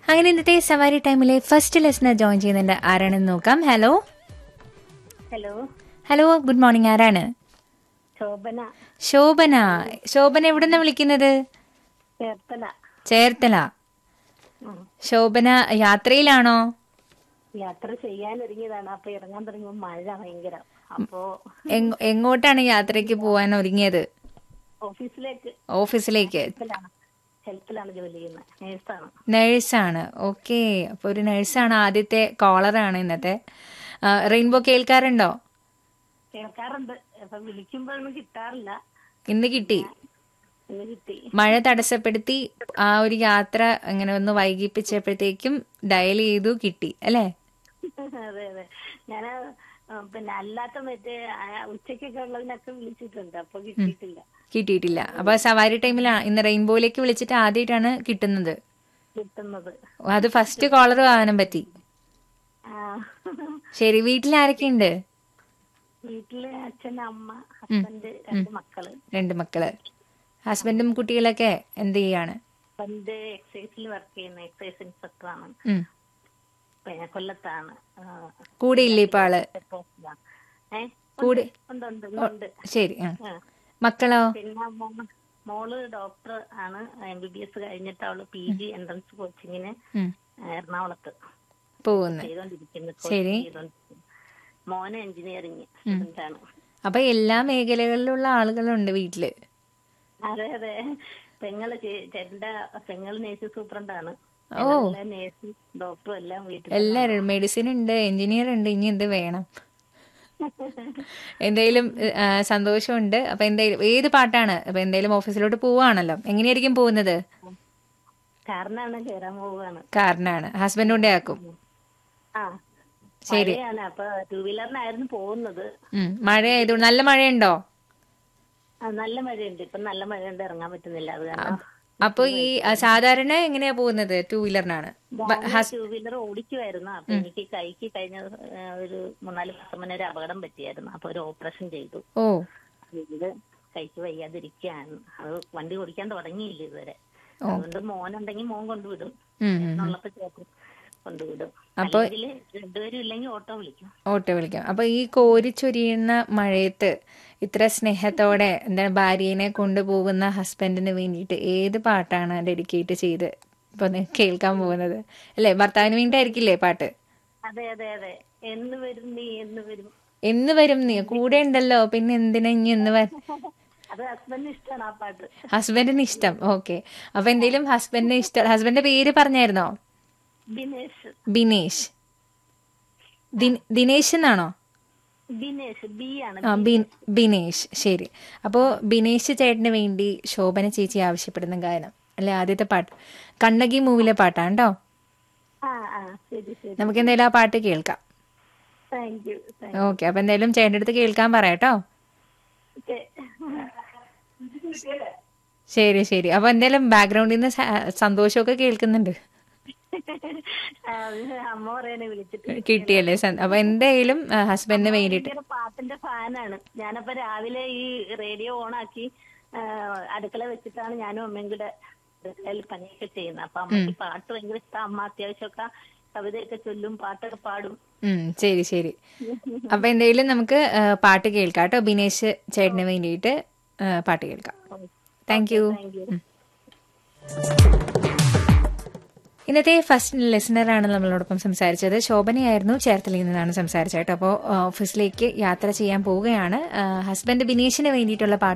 അങ്ങനെ ഇന്നത്തെ സവാരി ടൈമിലെ ഫസ്റ്റ് ലെസണർ ജോയിൻ ചെയ്യുന്നുണ്ട് ആരാണെന്ന് നോക്കാം hello hello hello good morning ആരാണ് ശോഭന ശോഭന ശോഭന എവിടുന്ന വിളിക്കുന്നത് ചേർത്തല ചേർത്തല ഉം. ശോഭന യാത്രയിലാണോ യാത്ര ചെയ്യാൻ ഒരുങ്ങിയതാണ് അപ്പൊ ഇറങ്ങാൻ തുടങ്ങുമ്പോ മഴ ഭയങ്കര അപ്പോ എങ്- എങ്ങോട്ടാണ് യാത്രയ്ക്ക് പോവാൻ ഒരുങ്ങിയത് ഓഫീസിലേക്ക് ഓഫീസിലേക്ക് ഹെൽപ്പിലാണ് ഹെൽപ്പിലാണ് ജോലി ചെയ്യുന്നത് നേഴ്സാണ് നേഴ്സാണ് ഓക്കെ അപ്പൊ ഒരു നേഴ്സാണ് ആദ്യത്തെ കോളറാണ് ഇന്നത്തെ ആ, റെയിൻബോ കേൾക്കാറുണ്ടോ കേൾക്കാറുണ്ട് അപ്പൊ വിളിക്കുമ്പോഴൊന്നും കിട്ടാറില്ല ഇന്ന് കിട്ടി ഇന്ന് കിട്ടി മഴ തടസ്സപ്പെടുത്തി ആ ഒരു യാത്ര അങ്ങനെ ഒന്ന് വൈകിപ്പിച്ചപ്പോഴത്തേക്കും ഡയൽ ചെയ്തു കിട്ടി അല്ലേ അതെ അതെ ഞാന് ആ, പിന്നെ അല്ലാത്ത മറ്റേ ആ, ഉച്ചയ്ക്കൊക്കെ ഉള്ളതിനൊക്കെ വിളിച്ചിട്ടുണ്ട് അപ്പൊ കിട്ടിയിട്ടില്ല കിട്ടിയിട്ടില്ല അപ്പൊ സവാരി ടൈമിലാണ് ഇന്ന് റെയിൻബോയിലേക്ക് വിളിച്ചിട്ട് ആദ്യമായിട്ടാണ് കിട്ടുന്നത് കിട്ടുന്നത് അത് ഫസ്റ്റ് കോളർ ആവാനും പറ്റി ആ ശരി വീട്ടിൽ ആരൊക്കെയുണ്ട് വീട്ടില് അച്ഛൻ അമ്മ ഹസ്ബൻഡ് രണ്ട് മക്കള് രണ്ട് മക്കള് ഹസ്ബൻഡും കുട്ടികളൊക്കെ എന്ത് ചെയ്യാണ് ഹസ്ബൻഡ് എക്സൈസിൽ വർക്ക് ചെയ്യുന്ന എക്സൈസ് ഇൻസ്പെക്ടറാണ് ഉം. പിന്നെ കൊല്ലത്താണ് ആ, കൂടെ ഇല്ലേ ഇപ്പൊ ആള് പോസ്റ്റിലാ. ഏ കൂടെ ഉണ്ട് ഉണ്ട് ഉണ്ട് ശരി ആ. ആ. മക്കളോ പിന്നെ മോ- മോള് ഡോക്ടർ ആണ് എം ബി ബി എസ് കഴിഞ്ഞിട്ട് അവള് പി ജി എൻട്രൻസ് കോച്ചിങ്ങിന് ഉം. എറണാകുളത്ത് പോകുന്നു ചെയ്തോണ്ടിരിക്കുന്നു ശരി. coaching ചെയ്തോണ്ടിരിക്കുന്നു. മോന് എഞ്ചിനീയറിംഗ് സ്റ്റുഡന്റ് ആണ് അപ്പൊ എല്ലാ മേഖലകളിലുള്ള ആളുകളുണ്ട് വീട്ടില് അതെ അതെ പെങ്ങള് ചേ- ചേട്ടന്റെ പെങ്ങള് നേഴ്സ് സൂപ്രണ്ടാണ് ഓ. നേഴ്സും ഡോക്ടറും എല്ലാം വീട്ടിൽ എല്ലാരും മെഡിസിൻ ഉണ്ട് എഞ്ചിനീയർ ഉണ്ട് ഇനി എന്ത് വേണം എന്തായാലും ആ, സന്തോഷമുണ്ട് അപ്പൊ എന്തായാലും ഏത് പാട്ടാണ് അപ്പൊ എന്തായാലും ഓഫീസിലോട്ട് പോവാണല്ലോ എങ്ങനെയായിരിക്കും പോകുന്നത് കാരണമാണ് കയറാൻ പോവുകയാണ് കാറിനാണ് ഹസ്ബൻഡ് കൊണ്ടേ ആക്കും ആ ശരി. മഴയാണ് അപ്പൊ ടൂ വീലറിനായിരുന്നു പോകുന്നത് ഉം. മഴ ആയതുകൊണ്ട് നല്ല മഴയുണ്ടോ ആ, നല്ല മഴയുണ്ട് ഇപ്പൊ നല്ല മഴയുണ്ട് ഇറങ്ങാൻ പറ്റുന്നില്ല അത് കാരണം അപ്പൊ ഈ ആ, സാധാരണ എങ്ങനെയാ പോകുന്നത് ടൂ വീലറിനാണ് ടൂ വീലർ ഓടിക്കുമായിരുന്നു അപ്പൊ എനിക്ക് കൈക്ക് കഴിഞ്ഞ ആ, ഒരു മൂന്നാല് മാസം മുന്നേ ഒരു അപകടം പറ്റിയായിരുന്നു അപ്പൊ ഒരു ഓപ്പറേഷൻ ചെയ്തു ഓ ഇത് കൈക്ക് വയ്യാതിരിക്കുകയാണ് അത് വണ്ടി ഓടിക്കാൻ തുടങ്ങിയില്ല ഇതുവരെ അതുകൊണ്ട് മോനുണ്ടെങ്കിൽ മോൻ കൊണ്ടുവിടും ഉം, ഉം. ഉള്ളപ്പോ ചേർത്ത് കൊണ്ടുവിടും അല്ലെങ്കിൽ രണ്ടുപേരും ഇല്ലെങ്കിൽ ഓട്ടോ വിളിക്കും ഓട്ടോ വിളിക്കാം അപ്പൊ ഈ കോരിച്ചൊരിയുന്ന മഴയത്ത് ഇത്ര സ്നേഹത്തോടെ എന്താണ് ഭാര്യനെ കൊണ്ടുപോകുന്ന ഹസ്ബൻഡിന് വേണ്ടിയിട്ട് ഏത് പാട്ടാണ് ഡെഡിക്കേറ്റ് ചെയ്ത് ഇപ്പൊ നി- കേൾക്കാൻ പോകുന്നത് അല്ലേ ഭർത്താവിന് വേണ്ടിയിട്ടായിരിക്കില്ലേ പാട്ട് അതെ അതെ അതെ എന്ന് വരും നീ എന്ന് വരും എന്ന് വരും നീ കൂടെ ഉണ്ടല്ലോ പിന്നെ എന്തിനാ ഇനി എന്ന് വരും അത് ഹസ്ബൻഡിന് ഇഷ്ടമാണ് ആ പാട്ട് ഹസ്ബൻഡിന് ഇഷ്ടം ഓക്കെ അപ്പൊ എന്തെങ്കിലും ഹസ്ബൻഡിന് ഇഷ്ടം ഹസ്ബൻഡിന്റെ പേര് പറഞ്ഞായിരുന്നോ ദിനേശ് ബിനേഷ് ദിൻ- ദിനേശ് എന്നാണോ ദിനേശ് ബി ആണ് ആ ബി- ബിനേഷ് ശരി അപ്പോൾ ബിനേഷ് ചേട്ടന് വേണ്ടി ശോഭന ചേച്ചി ആവശ്യപ്പെടുന്ന ഗാനം അല്ലെ ആദ്യത്തെ പാട്ട് കണ്ണകി മൂവിലെ പാട്ടാണ് കേട്ടോ ആ ആ ശരി ശരി നമുക്ക് എന്തായാലും ആ പാട്ട് കേൾക്കാം താങ്ക് യു ഓക്കെ അപ്പൊ എന്തായാലും ചേട്ടൻ്റെ അടുത്ത് കേൾക്കാൻ പറയാട്ടോ ഓക്കെ ശരി ശരി അപ്പൊ എന്തായാലും ബാക്ക്ഗ്രൗണ്ടിൽ നിന്ന് സ- സന്തോഷമൊക്കെ കേൾക്കുന്നുണ്ട് അമ്മ പറയാനെ വിളിച്ചിട്ട് കിട്ടിയല്ലേ സ- അപ്പൊ എന്തായാലും ഹസ്ബൻഡിന് വേണ്ടിയിട്ട് ഭയങ്കര പാട്ടിന്റെ ഫാനാണ് ഞാനപ്പോ രാവിലെ ഈ റേഡിയോ ഓണാക്കി ആ, അടുക്കള വെച്ചിട്ടാണ് ഞാനും അമ്മയും കൂടെ അടുക്കളയിൽ പണിയൊക്കെ ചെയ്യുന്നത് അപ്പൊ അമ്മയ്ക്ക് പാട്ട് ഭയങ്കര ഇഷ്ടം അമ്മ അത്യാവശ്യമൊക്കെ കവിതയൊക്കെ ചൊല്ലും പാട്ടൊക്കെ പാടും ഉം ശരി ശരി അപ്പൊ എന്തായാലും നമുക്ക് ആ, പാട്ട് കേൾക്കാം കേട്ടോ ബിനേഷ് ചേട്ടന് വേണ്ടിയിട്ട് ആ, പാട്ട് കേൾക്കാം താങ്ക് യു താങ്ക് യു ഇന്നത്തെ ഫസ്റ്റ് ലിസണറാണ് നമ്മളോടൊപ്പം സംസാരിച്ചത് ശോഭനയായിരുന്നു ചേർത്തലയിൽ നിന്നാണ് സംസാരിച്ചത് കേട്ടോ അപ്പോൾ ഓഫീസിലേക്ക് യാത്ര ചെയ്യാൻ പോവുകയാണ് ആ, ഹസ്ബൻഡ് ബിനേഷിന് വേണ്ടിയിട്ടുള്ള പാട്ട്